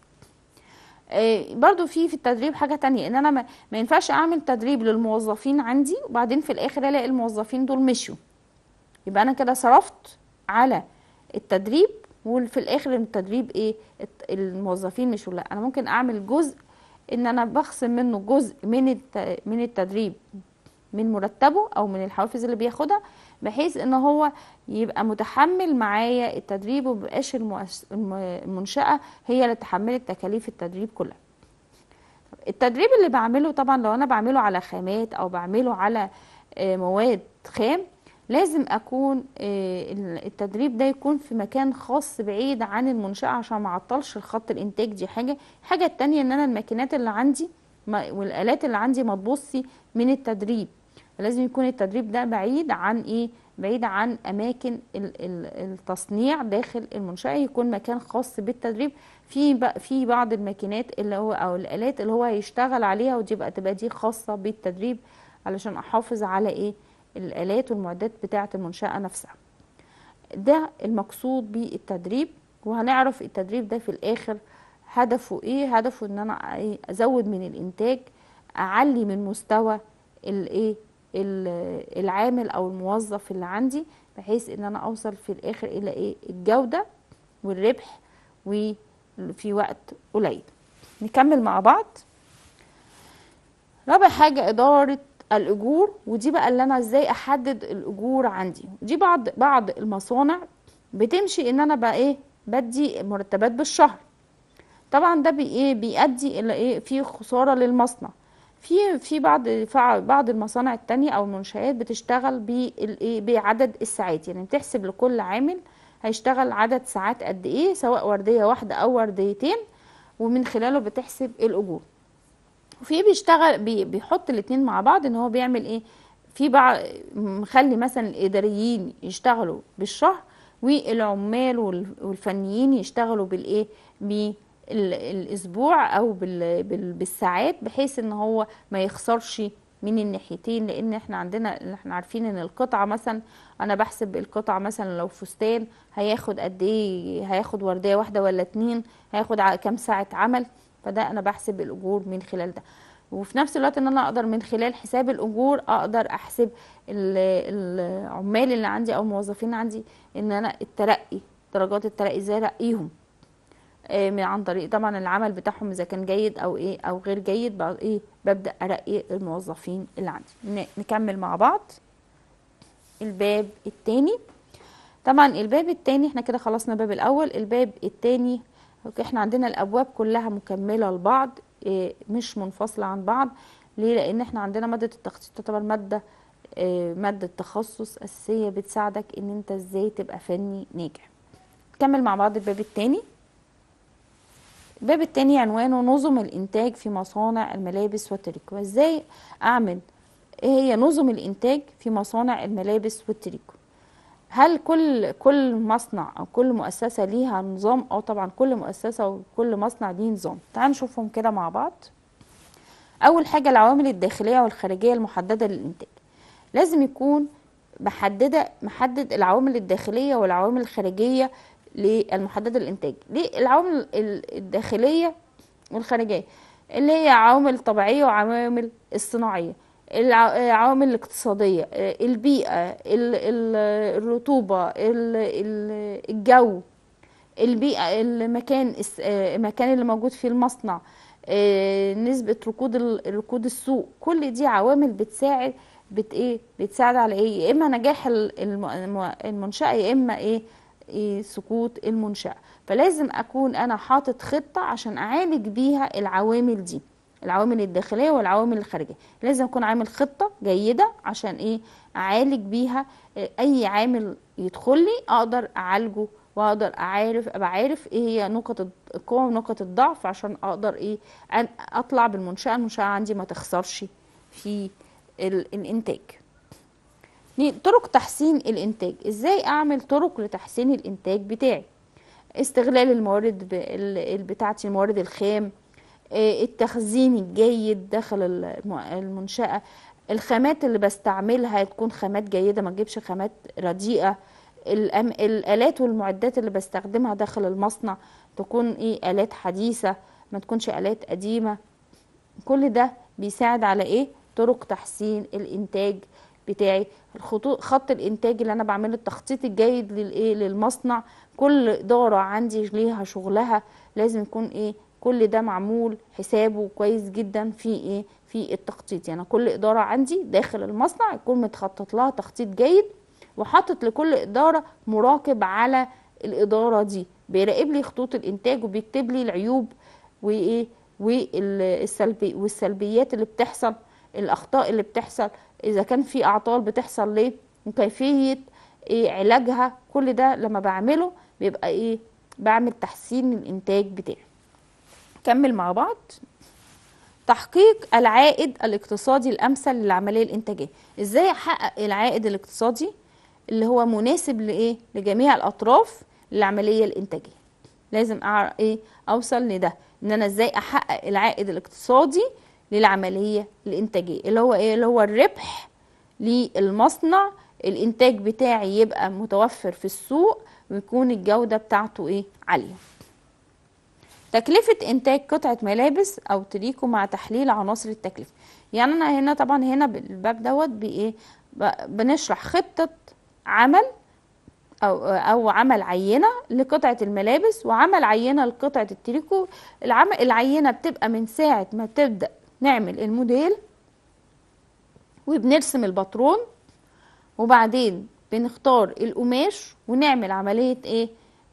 إيه برضو في في التدريب حاجه تانية ان انا ما, ما ينفعش اعمل تدريب للموظفين عندي وبعدين في الاخر الاقي الموظفين دول مشوا يبقى انا كده صرفت على التدريب وفي الاخر التدريب ايه الموظفين مش لا انا ممكن اعمل جزء ان انا بخصم منه جزء من من التدريب من مرتبه او من الحوافز اللي بياخدها بحيث ان هو يبقى متحمل معايا التدريب ومبقاش المنشاه هي اللي تحملت تكاليف التدريب كلها التدريب اللي بعمله طبعا لو انا بعمله على خامات او بعمله على مواد خام لازم اكون آه، ال- التدريب ده يكون في مكان خاص بعيد عن المنشأة عشان ما اعطلش الخط الانتاج دي حاجة الحاجة التانية ان انا الماكينات اللي عندي ما- والالات اللي عندي ما تبصي من التدريب لازم يكون التدريب ده بعيد عن ايه بعيد عن اماكن ال- ال- التصنيع داخل المنشأة يكون مكان خاص بالتدريب في بق- في بعض الماكينات اللي هو او الالات اللي هو هيشتغل عليها ودي بقى تبقى دي خاصة بالتدريب علشان احافظ على ايه الالات والمعدات بتاعة المنشأة نفسها ده المقصود بالتدريب وهنعرف التدريب ده في الاخر هدفه ايه هدفه ان انا إيه؟ ازود من الانتاج اعلي من مستوى الايه ال- العامل او الموظف اللي عندي بحيث ان انا اوصل في الاخر الى ايه الجودة والربح وفي وقت قليل نكمل مع بعض رابع حاجة إدارة الأجور ودي بقى اللي أنا إزاي أحدد الأجور عندي دي بعض بعض المصانع بتمشي إن أنا بقى إيه بدي مرتبات بالشهر طبعا ده بي إيه بيؤدي إلى إيه في خسارة للمصنع في في بعض فع- بعض المصانع التانية أو المنشآت بتشتغل بالإيه بعدد الساعات يعني بتحسب لكل عامل هيشتغل عدد ساعات قد إيه سواء وردية واحدة أو ورديتين ومن خلاله بتحسب الأجور وفي بيشتغل بي بيحط الاتنين مع بعض ان هو بيعمل ايه في بعض مخلي مثلا الاداريين يشتغلوا بالشهر والعمال وال- والفنيين يشتغلوا بالايه بالاسبوع او بال بال بالساعات بحيث ان هو ما يخسرش من الناحيتين لان احنا عندنا احنا عارفين ان القطعه مثلا انا بحسب القطعه مثلا لو فستان هياخد قد ايه هياخد ورديه واحده ولا اتنين هياخد ع- كام ساعه عمل فده انا بحسب الاجور من خلال ده وفي نفس الوقت ان انا اقدر من خلال حساب الاجور اقدر احسب ال- العمال اللي عندي او الموظفين عندي ان انا الترقي درجات الترقي ازاي ارقيهم آه، من عن طريق طبعا العمل بتاعهم اذا كان جيد او ايه او غير جيد بقى ايه ببدا ارقي الموظفين اللي عندي ن- نكمل مع بعض الباب التاني طبعا الباب التاني احنا كده خلصنا الباب الاول الباب التاني احنا عندنا الابواب كلها مكمله لبعض إيه، مش منفصله عن بعض ليه لان احنا عندنا ماده التخصص تعتبر ماده آه، ماده تخصص اساسيه بتساعدك ان انت ازاي تبقى فني ناجح نكمل مع بعض الباب التاني الباب التاني عنوانه نظم الانتاج في مصانع الملابس والتريكو ازاي اعمل ايه هي نظم الانتاج في مصانع الملابس والتريكو هل كل كل مصنع او كل مؤسسه ليها نظام او طبعا كل مؤسسه وكل مصنع ليه نظام تعال نشوفهم كده مع بعض اول حاجه العوامل الداخليه والخارجيه المحدده للانتاج لازم يكون محدده محدد العوامل الداخليه والعوامل الخارجيه للمحدده للانتاج ليه العوامل ال- الداخليه والخارجيه اللي هي عوامل طبيعيه وعوامل الصناعيه الع- العوامل الاقتصاديه البيئه ال- ال- الرطوبه ال- ال- الجو البيئة المكان الس- آه، المكان اللي موجود فيه المصنع آه، نسبة ركود ال- ركود السوق كل دي عوامل بتساعد بت ايه بتساعد على ايه يا اما نجاح ال- الم- الم- المنشأة يا اما ايه, إيه سقوط المنشأة فلازم اكون انا حاطط خطة عشان اعالج بيها العوامل دي العوامل الداخلية والعوامل الخارجية لازم اكون عامل خطة جيدة عشان ايه اعالج بيها آه، اي عامل يدخل لي اقدر اعالجه واقدر اعرف ابقى عارف ايه هي نقط القوه ونقط الضعف عشان اقدر ايه أن اطلع بالمنشاه المنشاه عندي ما تخسرش في ال- الانتاج اتنين، طرق تحسين الانتاج ازاي اعمل طرق لتحسين الانتاج بتاعي استغلال الموارد ب- ال- ال- بتاعتي الموارد الخام آه، التخزين الجيد داخل الم- المنشأة الخامات اللي بستعملها تكون خامات جيدة ما تجيبش خامات رديئة الأم... الآلات والمعدات اللي بستخدمها داخل المصنع تكون ايه آلات حديثة ما تكونش آلات قديمة كل ده بيساعد على ايه طرق تحسين الانتاج بتاعي الخطوط خط الانتاج اللي انا بعمله التخطيط الجيد للايه للمصنع كل اداره عندي ليها شغلها لازم يكون ايه كل ده معمول حسابه كويس جدا في ايه في التخطيط يعني كل اداره عندي داخل المصنع يكون متخطط لها تخطيط جيد وحاطط لكل اداره مراقب على الاداره دي بيراقب لي خطوط الانتاج وبيكتب لي العيوب وايه والسلبي والسلبيات اللي بتحصل الاخطاء اللي بتحصل اذا كان في اعطال بتحصل ليه وكيفيه ايه علاجها كل ده لما بعمله بيبقى ايه بعمل تحسين الانتاج بتاعي كمل مع بعض تحقيق العائد الاقتصادي الامثل للعمليه الانتاجيه ازاي احقق العائد الاقتصادي اللي هو مناسب لايه لجميع الاطراف للعمليه الانتاجيه لازم أعرف ايه اوصل لده ان انا ازاي احقق العائد الاقتصادي للعمليه الانتاجيه اللي هو ايه اللي هو الربح للمصنع الانتاج بتاعي يبقى متوفر في السوق ويكون الجوده بتاعته ايه عاليه تكلفة إنتاج قطعة ملابس أو تريكو مع تحليل عناصر التكلفة يعني أنا هنا طبعا هنا بالباب دوت بإيه بنشرح خطة عمل أو أو عمل عينة لقطعة الملابس وعمل عينة لقطعة التريكو العمل العينة بتبقى من ساعة ما تبدأ نعمل الموديل وبنرسم الباترون وبعدين بنختار القماش ونعمل عملية ايه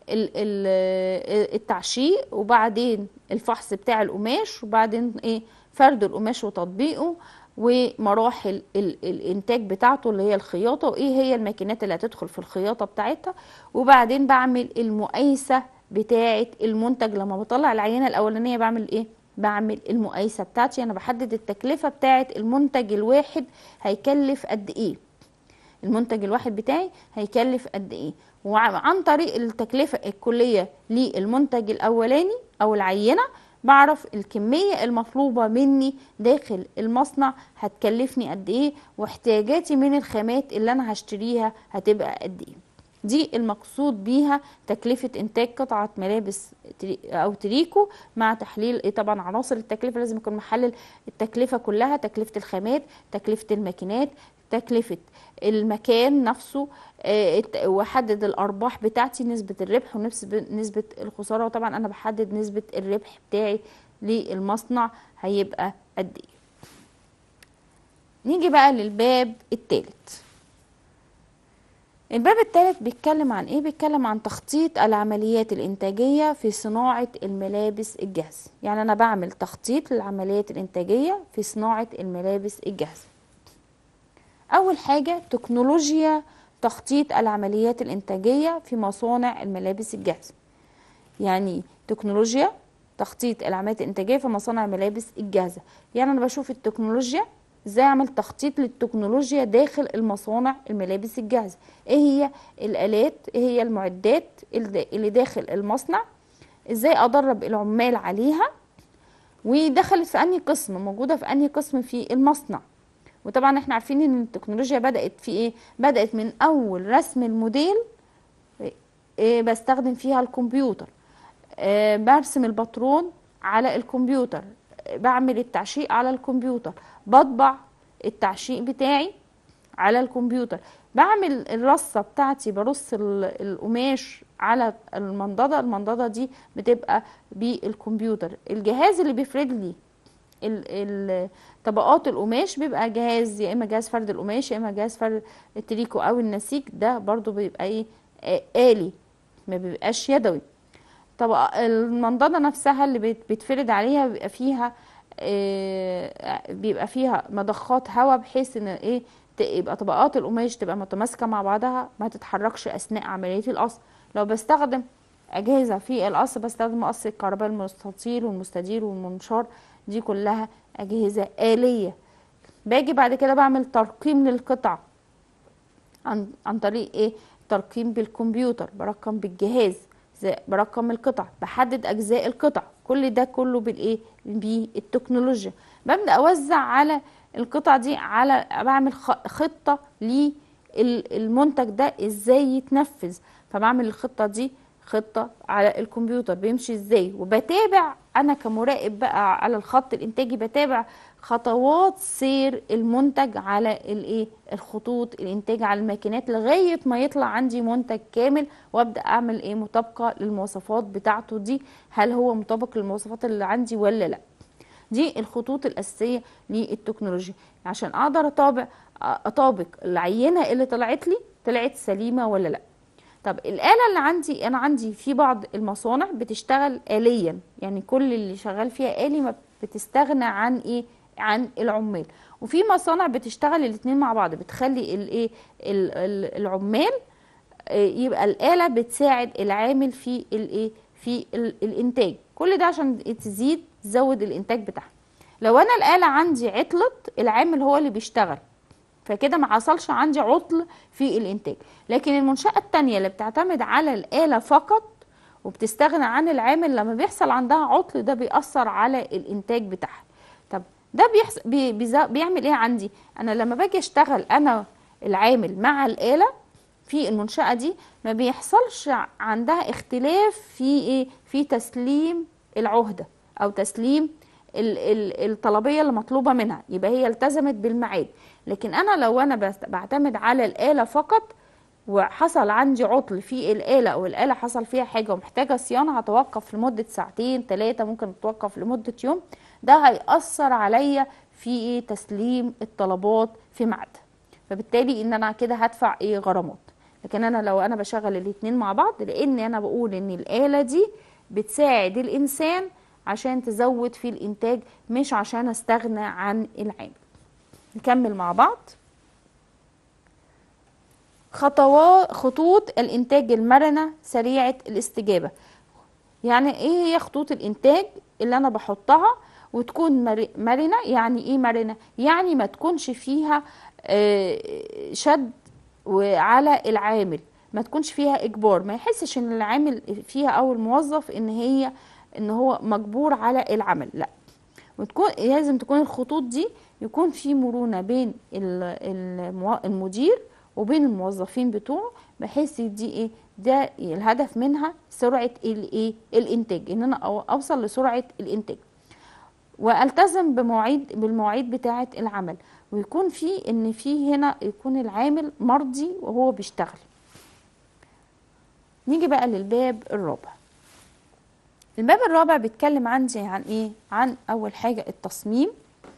التعشيق وبعدين الفحص بتاع القماش وبعدين ايه فرد القماش وتطبيقه ومراحل الانتاج بتاعته اللي هي الخياطه وايه هي الماكينات اللي هتدخل في الخياطه بتاعتها وبعدين بعمل المقايسه بتاعه المنتج لما بطلع العينه الاولانيه بعمل ايه بعمل المقايسه بتاعتي انا بحدد التكلفه بتاعه المنتج الواحد هيكلف قد ايه المنتج الواحد بتاعي هيكلف قد ايه وعن طريق التكلفة الكلية للمنتج الأولاني أو العينة بعرف الكمية المطلوبة مني داخل المصنع هتكلفني قد ايه واحتياجاتي من الخامات اللي انا هشتريها هتبقى قد ايه دي المقصود بيها تكلفة إنتاج قطعة ملابس أو تريكو مع تحليل إيه طبعا عناصر التكلفة لازم يكون محلل التكلفة كلها تكلفة الخامات تكلفة الماكينات تكلفة المكان نفسه آه، واحدد الارباح بتاعتي نسبه الربح ونسبه الخساره وطبعا انا بحدد نسبه الربح بتاعي للمصنع هيبقى قد ايه نيجي بقى للباب الثالث الباب الثالث بيتكلم عن ايه بيتكلم عن تخطيط العمليات الانتاجيه في صناعه الملابس الجاهزه يعني انا بعمل تخطيط للعمليات الانتاجيه في صناعه الملابس الجاهزه اول حاجه تكنولوجيا تخطيط العمليات الإنتاجية في مصانع الملابس الجاهزة يعني تكنولوجيا تخطيط العمليات الإنتاجية في مصانع الملابس الجاهزة يعني أنا بشوف التكنولوجيا ازاي اعمل تخطيط للتكنولوجيا داخل المصانع الملابس الجاهزة ايه هي الالات ايه هي المعدات اللي داخل المصنع ازاي ادرب العمال عليها ودخلت في انهي قسم موجودة في انهي قسم في المصنع وطبعا احنا عارفين ان التكنولوجيا بدات في ايه بدات من اول رسم الموديل إيه بستخدم فيها الكمبيوتر إيه برسم الباترون على الكمبيوتر بعمل التعشيق على الكمبيوتر بطبع التعشيق بتاعي على الكمبيوتر بعمل الرصة بتاعتي برص القماش على المنضدة المنضدة دي بتبقى بالكمبيوتر الجهاز اللي بيفرد لي طبقات القماش بيبقى جهاز يا اما جهاز فرد القماش يا اما جهاز فرد التريكو او النسيج ده برضو بيبقى ايه آلي ما بيبقاش يدوي طب المنضدة نفسها اللي بيتفرد عليها بيبقى فيها آه بيبقى فيها مضخات هواء بحيث ان ايه يبقى طبقات القماش تبقى متماسكة مع بعضها ما تتحركش اثناء عملية القص لو بستخدم اجهزة في القص بستخدم قص الكهرباء المستطيل والمستدير والمنشار دي كلها أجهزة آلية باجي بعد كده بعمل ترقيم للقطع عن, عن طريق ايه ترقيم بالكمبيوتر برقم بالجهاز برقم القطع بحدد اجزاء القطع كل ده كله بالايه بالتكنولوجيا ببدا اوزع على القطع دي على بعمل خطه للمنتج ده ازاي يتنفذ فبعمل الخطه دي خطه على الكمبيوتر بيمشي ازاي وبتابع انا كمراقب بقى على الخط الانتاجي بتابع خطوات سير المنتج على الايه الخطوط الانتاج على الماكينات لغايه ما يطلع عندي منتج كامل وابدا اعمل ايه مطابقه للمواصفات بتاعته دي هل هو مطابق للمواصفات اللي عندي ولا لا دي الخطوط الاساسيه للتكنولوجيا عشان اقدر اطابق اطابق العينه اللي طلعت لي طلعت سليمه ولا لا طب الآلة اللي عندي أنا عندي في بعض المصانع بتشتغل آليا يعني كل اللي شغال فيها آلي ما بتستغنى عن إيه عن العمال وفي مصانع بتشتغل الاتنين مع بعض بتخلي الايه ال- ال- العمال آه، يبقى الآلة بتساعد العامل في الايه في ال- الانتاج كل ده عشان تزيد تزود الانتاج بتاعها لو انا الآلة عندي عطلت العامل هو اللي بيشتغل فكده ما حصلش عندي عطل في الانتاج لكن المنشأة التانية اللي بتعتمد على الآلة فقط وبتستغنى عن العامل لما بيحصل عندها عطل ده بيأثر على الانتاج بتاعها طب ده بيحصل بي بيزا- بيعمل ايه عندي انا لما باجي اشتغل انا العامل مع الآلة في المنشأة دي ما بيحصلش ع- عندها اختلاف في ايه في تسليم العهدة او تسليم ال- ال- الطلبية اللي مطلوبة منها يبقى هي التزمت بالميعاد لكن انا لو انا بست- بعتمد على الآلة فقط وحصل عندي عطل في الآلة أو الآلة حصل فيها حاجة ومحتاجة صيانة هتوقف لمدة ساعتين ثلاثة ممكن تتوقف لمدة يوم ده هيأثر عليا في إيه تسليم الطلبات في ميعادها فبالتالي إن أنا كده هدفع إيه غرامات لكن أنا لو أنا بشغل الاتنين مع بعض لأن أنا بقول إن الآلة دي بتساعد الإنسان عشان تزود في الإنتاج مش عشان أستغنى عن العامل نكمل مع بعض خطوات خطوط الانتاج المرنه سريعه الاستجابه يعني ايه هي خطوط الانتاج اللي انا بحطها وتكون مر- مرنه يعني ايه مرنه يعني ما تكونش فيها آه، شد وعلى العامل ما تكونش فيها اجبار ما يحسش ان العامل فيها او الموظف ان هي ان هو مجبور على العمل لا وتكون لازم تكون الخطوط دي يكون في مرونة بين ال- المو- المدير وبين الموظفين بتوعه بحيث دي ايه ده الهدف منها سرعة الايه الانتاج ان انا أو- اوصل لسرعة الانتاج والتزم بمواعيد بالمواعيد بتاعة العمل ويكون في ان في هنا يكون العامل مرضي وهو بيشتغل نيجي بقى للباب الرابع الباب الرابع بيتكلم عندي عن ايه عن اول حاجة التصميم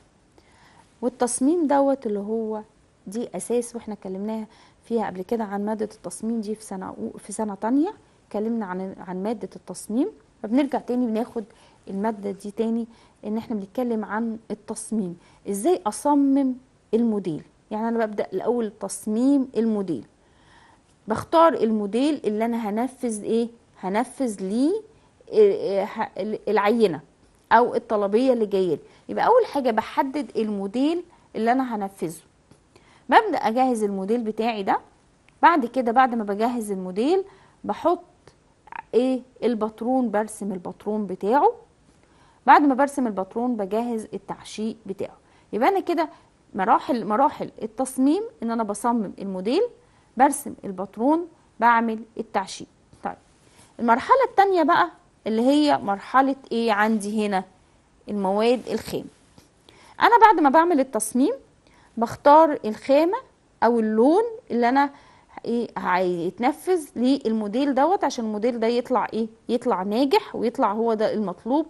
والتصميم دوت اللي هو دي اساس واحنا اتكلمناها فيها قبل كده عن مادة التصميم دي في سنة أو- في سنة تانية اتكلمنا عن عن مادة التصميم فبنرجع تاني بناخد المادة دي تاني ان احنا بنتكلم عن التصميم ازاي اصمم الموديل يعني انا ببدأ الاول تصميم الموديل بختار الموديل اللي انا هنفذ ايه هنفذ ليه إيه- ه- العينه او الطلبيه اللي جايه لي يبقى اول حاجه بحدد الموديل اللي انا هنفذه ببدا اجهز الموديل بتاعي ده بعد كده بعد ما بجهز الموديل بحط ايه الباترون برسم الباترون بتاعه بعد ما برسم الباترون بجهز التعشيق بتاعه يبقى انا كده مراحل مراحل التصميم ان انا بصمم الموديل برسم الباترون بعمل التعشيق طيب المرحله التانية بقى اللي هي مرحله ايه عندي هنا المواد الخام انا بعد ما بعمل التصميم بختار الخامه او اللون اللي انا ايه هيتنفذ للموديل دوت عشان الموديل ده يطلع ايه يطلع ناجح ويطلع هو ده المطلوب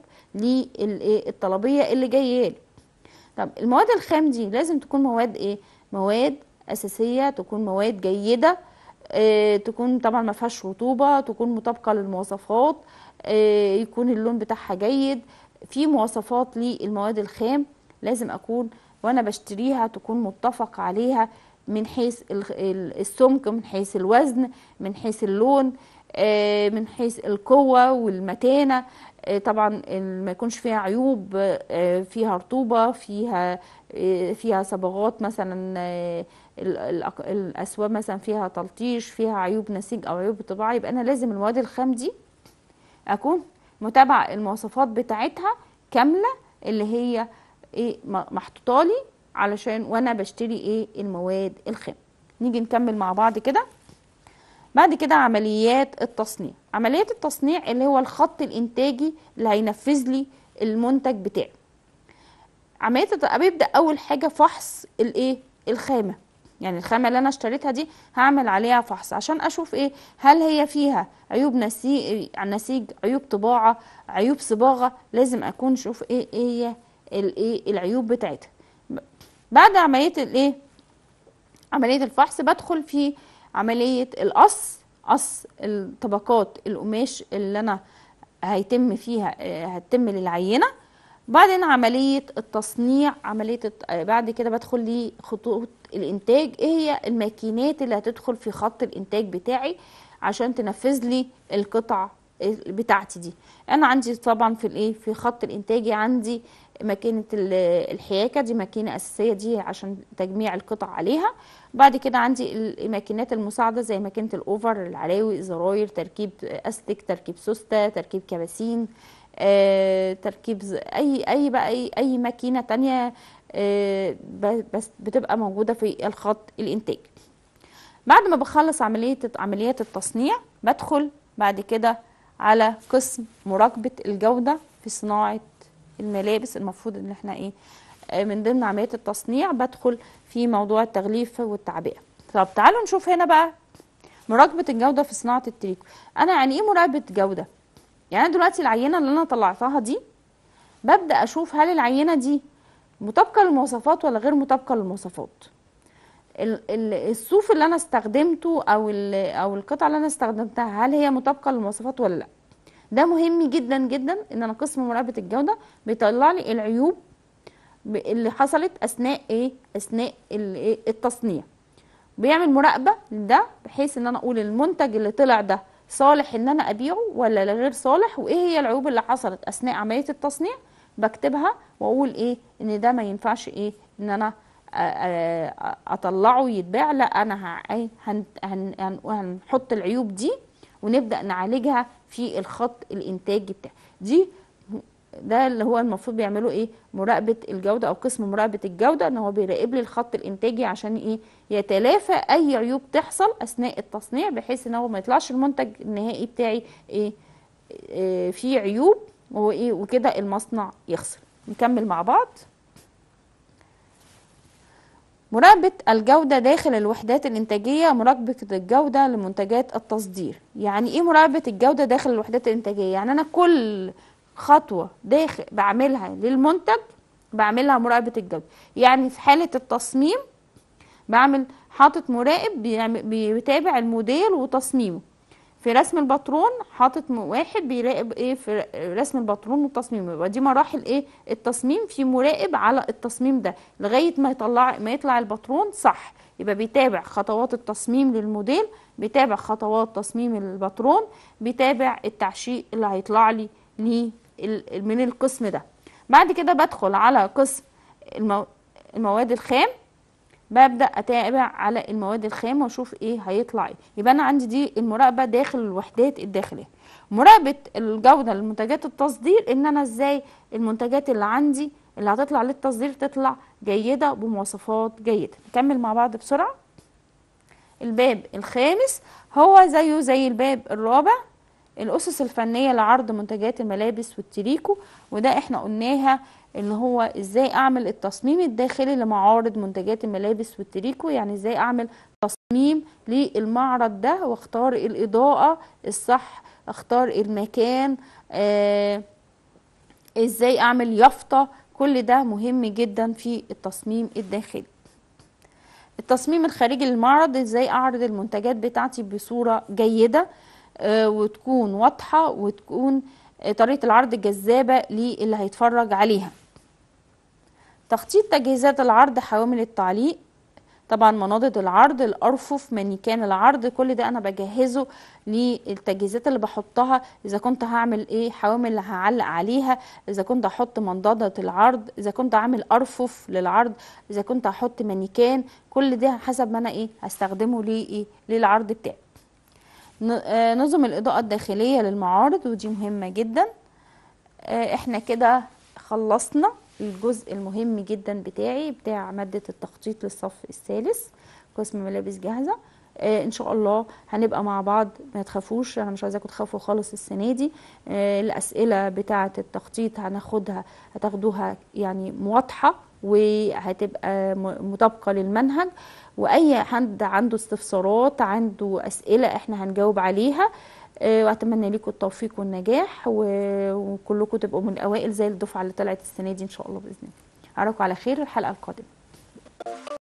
للطلبيه اللي جايه لي طب المواد الخام دي لازم تكون مواد ايه مواد اساسيه تكون مواد جيده آه تكون طبعا ما فيهاش رطوبه تكون مطابقه للمواصفات آه يكون اللون بتاعها جيد في مواصفات للمواد الخام لازم اكون وانا بشتريها تكون متفق عليها من حيث ال- ال- السمك من حيث الوزن من حيث اللون آه، من حيث القوة والمتانة آه، طبعا ال- ما يكونش فيها عيوب آه، فيها رطوبة فيها آه، فيها صبغات مثلا آه، ال- الأق- الأسواب مثلا فيها تلطيش فيها عيوب نسيج أو عيوب طباعة يبقى أنا لازم المواد الخام دي أكون متابعة المواصفات بتاعتها كاملة اللي هي ايه م- محطوطة لي علشان وانا بشتري ايه المواد الخام نيجي نكمل مع بعض كده بعد كده عمليات التصنيع عمليات التصنيع اللي هو الخط الانتاجي اللي هينفذ لي المنتج بتاعي عمليه الت- بيبدا اول حاجه فحص الايه الخامه يعني الخامه اللي انا اشتريتها دي هعمل عليها فحص عشان اشوف ايه هل هي فيها عيوب نسيج نسيج عيوب طباعه عيوب صباغه لازم اكون اشوف ايه ايه هي الايه العيوب بتاعتها ب- بعد عمليه الايه عمليه الفحص بدخل في عمليه القص قص الطبقات القماش اللي انا هيتم فيها آه، هتتم للعينه بعدين عملية التصنيع عملية الت- آه، بعد كده بدخل لخطوط الإنتاج إيه هي الماكينات اللي هتدخل في خط الإنتاج بتاعي عشان تنفذ لي القطع بتاعتي دي أنا عندي طبعا في الإيه في خط الإنتاجي عندي ماكينة ال- الحياكة دي ماكينة أساسية دي عشان تجميع القطع عليها بعد كده عندي الماكينات المساعدة زي ماكينة الأوفر العلاوي الزراير تركيب أستك تركيب سوستة تركيب كباسين آه، تركيب ز- اي اي بقى اي, أي ماكينه تانية آه، ب- بس بتبقى موجوده في الخط الانتاج بعد ما بخلص عمليه عمليات التصنيع بدخل بعد كده على قسم مراقبه الجوده في صناعه الملابس المفروض ان احنا ايه آه، من ضمن عمليات التصنيع بدخل في موضوع التغليف والتعبئه طب تعالوا نشوف هنا بقى مراقبه الجوده في صناعه التريكو انا يعني ايه مراقبه جوده يعني انا دلوقتي العينه اللي انا طلعتها دي ببدا اشوف هل العينه دي مطابقه للمواصفات ولا غير مطابقه للمواصفات ال- ال- الصوف اللي انا استخدمته او ال- او القطعه اللي انا استخدمتها هل هي مطابقه للمواصفات ولا لا ده مهم جدا جدا ان انا قسم مراقبه الجوده بيطلع لي العيوب ب- اللي حصلت اثناء ايه اثناء ال- إيه؟ التصنيع بيعمل مراقبه لده بحيث ان انا اقول المنتج اللي طلع ده صالح ان انا ابيعه ولا لا غير صالح وايه هي العيوب اللي حصلت اثناء عمليه التصنيع بكتبها واقول ايه ان ده ما ينفعش ايه ان انا آ- آ- اطلعه يتباع لا انا ه- إيه هن هن هن هنحط العيوب دي ونبدا نعالجها في الخط الانتاجي بتاعي دي ده اللي هو المفروض بيعملوا ايه مراقبه الجوده او قسم مراقبه الجوده ان هو بيراقب لي الخط الانتاجي عشان ايه يتلافى اي عيوب تحصل اثناء التصنيع بحيث ان هو ما يطلعش المنتج النهائي بتاعي ايه, إيه فيه عيوب وايه وكده المصنع يخسر نكمل مع بعض مراقبة الجودة داخل الوحدات الإنتاجية مراقبة الجودة لمنتجات التصدير يعني إيه مراقبة الجودة داخل الوحدات الإنتاجية يعني أنا كل خطوة داخل بعملها للمنتج بعملها مراقبة الجودة يعني في حالة التصميم بعمل حاطط مراقب بيعمل- بيتابع الموديل وتصميمه في رسم الباترون حاطط م- واحد بيراقب ايه في ر- رسم الباترون وتصميمه يبقى دي مراحل ايه التصميم في مراقب على التصميم ده لغايه ما يطلع ما يطلع الباترون صح يبقى بيتابع خطوات التصميم للموديل بيتابع خطوات تصميم الباترون بيتابع التعشيق اللي هيطلع لي ليه ال- من القسم ده بعد كده بدخل على قسم المو... المواد الخام ببدا اتابع على المواد الخام واشوف ايه هيطلع ايه يبقى انا عندي دي المراقبه داخل الوحدات الداخليه مراقبه الجوده لمنتجات التصدير ان انا ازاي المنتجات اللي عندي اللي هتطلع للتصدير تطلع جيده بمواصفات جيده نكمل مع بعض بسرعه الباب الخامس هو زيه زي الباب الرابع الأسس الفنية لعرض منتجات الملابس والتريكو وده احنا قلناها اللي هو ازاي اعمل التصميم الداخلي لمعارض منتجات الملابس والتريكو يعني ازاي اعمل تصميم للمعرض ده واختار الإضاءة الصح اختار المكان آه ازاي اعمل يافطة كل ده مهم جدا في التصميم الداخلي التصميم الخارجي للمعرض ازاي اعرض المنتجات بتاعتي بصورة جيدة آه، وتكون واضحة وتكون آه، طريقة العرض جذابة للي هيتفرج عليها تخطيط تجهيزات العرض حوامل التعليق طبعا مناضد العرض الارفف مانيكان العرض كل ده انا بجهزه للتجهيزات اللي بحطها اذا كنت هعمل ايه حوامل اللي هعلق عليها اذا كنت هحط منضده العرض اذا كنت عامل ارفف للعرض اذا كنت هحط مانيكان كل ده حسب ما انا ايه هستخدمه ليه للعرض بتاعي ن- آه، نظم الإضاءة الداخلية للمعارض ودي مهمة جدا آه، احنا كده خلصنا الجزء المهم جدا بتاعي بتاع مادة التخطيط للصف الثالث قسم ملابس جاهزة آه ان شاء الله هنبقى مع بعض ما تخافوش انا مش عايزاكم تخافوا خالص السنه دي آه الاسئله بتاعه التخطيط هناخدها هتاخدوها يعني واضحه وهتبقى م- مطابقه للمنهج واي حد عنده استفسارات عنده اسئله احنا هنجاوب عليها آه، واتمنى لكم التوفيق والنجاح و- وكلكم تبقوا من الاوائل زي الدفعه اللي طلعت السنه دي ان شاء الله باذن الله اراكم على خير الحلقه القادمه